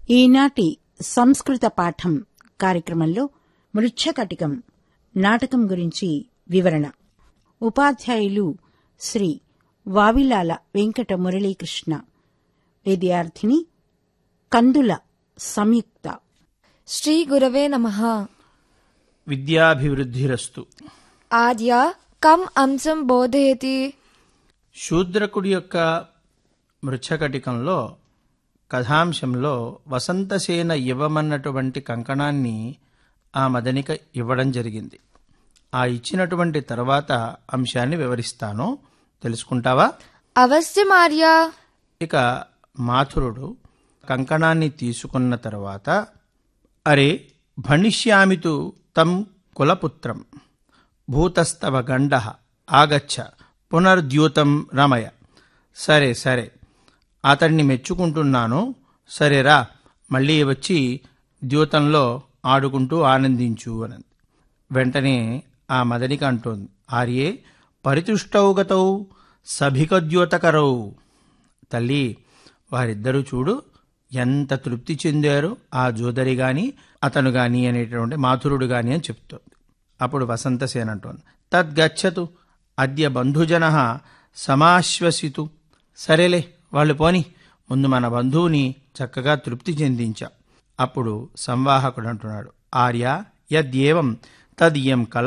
ఈనాటి సంస్కృత పాఠం కార్యక్రమంలో మృచ్ఛకటికం నాటకం గురించి వివరణ ఉపాధ్యాయులు శ్రీ వావిలాల వెంకట మురళీకృష్ణ విద్యార్థిని కందుల సంయుక్త శ్రీ గురవే నమ విద్యాభివృద్ధిరస్తు ఆద్య కం అంశం బోధయతి శూద్రకుడి యొక్క మృచ్ఛకటికంలో కథాంశంలో వసంతసేన ఇవ్వమన్నటువంటి కంకణాన్ని ఆ మదనిక ఇవ్వడం జరిగింది ఆ ఇచ్చినటువంటి తర్వాత అంశాన్ని వివరిస్తాను తెలుసుకుంటావా అవశ్యమార్య ఇక మాథురుడు కంకణాన్ని తీసుకున్న తర్వాత అరే భణిష్యామితు తం కులపుత్రం భూతస్తవ గండ ఆగచ్చ పునర్ద్యూతం రమయ సరే సరే అతన్ని మెచ్చుకుంటున్నాను సరేరా మళ్ళీ వచ్చి ద్యూతంలో ఆడుకుంటూ ఆనందించు అనంది వెంటనే ఆ మదనిక అంటోంది ఆర్యే పరితుష్టౌగతౌ సభికద్యోతకరౌ తల్లి వారిద్దరూ చూడు ఎంత తృప్తి చెందారో ఆ జోదరి గాని అతను గాని అనేటువంటి మాథురుడు గాని అని చెప్తోంది అప్పుడు వసంతసేన అంటోంది తద్గచ్చతు అద్య బంధుజన సమాశ్వసితు సరేలే వాళ్ళు పోని ముందు మన బంధువుని చక్కగా తృప్తి చెందించా అప్పుడు సంవాహకుడు అంటున్నాడు ఆర్య యద్యేవం తదియం కళ